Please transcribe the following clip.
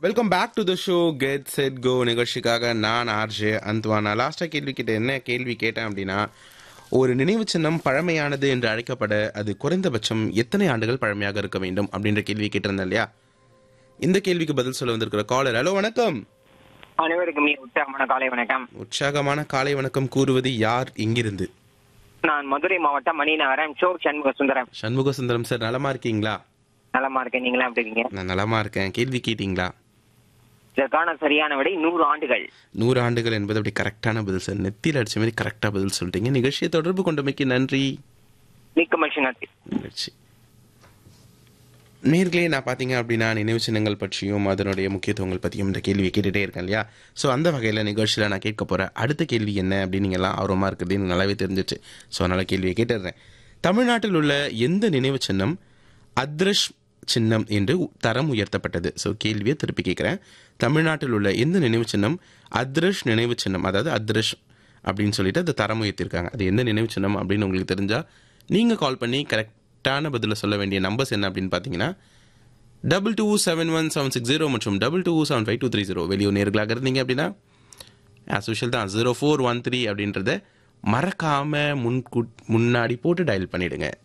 welcome back to the show get set go நிகழ்ச்சிக்காக நான் RJ அந்த்வானா லாஸ்ட்டாக கேள்வி கிட்ட என்ன கேள்வி கேட்டேன் அப்படின்னா ஒரு நினைவு சின்னம் பழமையானது என்று அழைக்கப்பட அது குறைந்தபட்சம் எத்தனை ஆண்டுகள் பழமையாக இருக்க வேண்டும் அப்படின்ற கேள்வி கேட்டிருந்தேன் இல்லையா இந்த கேள்விக்கு பதில் சொல்ல வந்திருக்கிற காலர் ஹலோ வணக்கம் அனைவருக்கும் மிக உற்சாகமான காலை வணக்கம் உற்சாகமான காலை வணக்கம் கூறுவது யார் இங்கிருந்து நான் மதுரை மாவட்டம் மணிநகரம் சோ சண்முக சுந்தரம் சண்முக சுந்தரம் சார் நலமா இருக்கீங்களா நலமா இருக்கேன் நீங்களா எப்படி இருக்கீங்க நான் நலமா இருக்கேன் கேள்வி கேட்டீங்களா இதற்கான சரியான விடை நூறு ஆண்டுகள் நூறு ஆண்டுகள் என்பது அப்படி கரெக்டான பதில் சார் நெத்தியில் அடிச்ச மாதிரி கரெக்டாக பதில் சொல்லிட்டீங்க நிகழ்ச்சியை தொடர்பு கொண்டமைக்கு நன்றி மிக்க மகிழ்ச்சி நன்றி நிகழ்ச்சி நேர்களே நான் பார்த்தீங்க அப்படின்னா நினைவு சின்னங்கள் பற்றியும் அதனுடைய முக்கியத்துவங்கள் பற்றியும் இந்த கேள்வியை கேட்டுகிட்டே இருக்கேன் இல்லையா ஸோ அந்த வகையில் நிகழ்ச்சியில் நான் கேட்க போகிற அடுத்த கேள்வி என்ன அப்படின்னு நீங்கள்லாம் ஆர்வமாக இருக்கிறது எனக்கு நல்லாவே தெரிஞ்சிச்சு ஸோ அதனால் கேள்வியை கேட்டுடுறேன் தமிழ்நாட்டில் உள்ள எந்த நினைவு சின்னம் அத்ரஷ் சின்னம் என்று உ- தரம் உயர்த்தப்பட்டது ஸோ கேள்வியை திருப்பி கேட்குறேன் தமிழ்நாட்டில் உள்ள எந்த நினைவு சின்னம் அத்ரஷ் நினைவு சின்னம் அதாவது அத்ரஷ் அப்படின்னு சொல்லிட்டு அது தரம் உயர்த்திருக்காங்க அது எந்த நினைவு சின்னம் அப்படின்னு உங்களுக்கு தெரிஞ்சால் நீங்கள் கால் பண்ணி கரெக்டான பதிலை சொல்ல வேண்டிய நம்பர்ஸ் என்ன அப்படின்னு பார்த்தீங்கன்னா double two seven one seven six zero மற்றும் double two seven five two three zero வெளியூர் நேர்களாக இருந்தீங்க அப்படின்னா ஆஸ் யூஷுவல் தான் ஜீரோ ஃபோர் ஒன் த்ரீ அப்படின்றத மறக்காமல் முன்கூட் முன்னாடி போட்டு டயல் பண்ணிவிடுங்க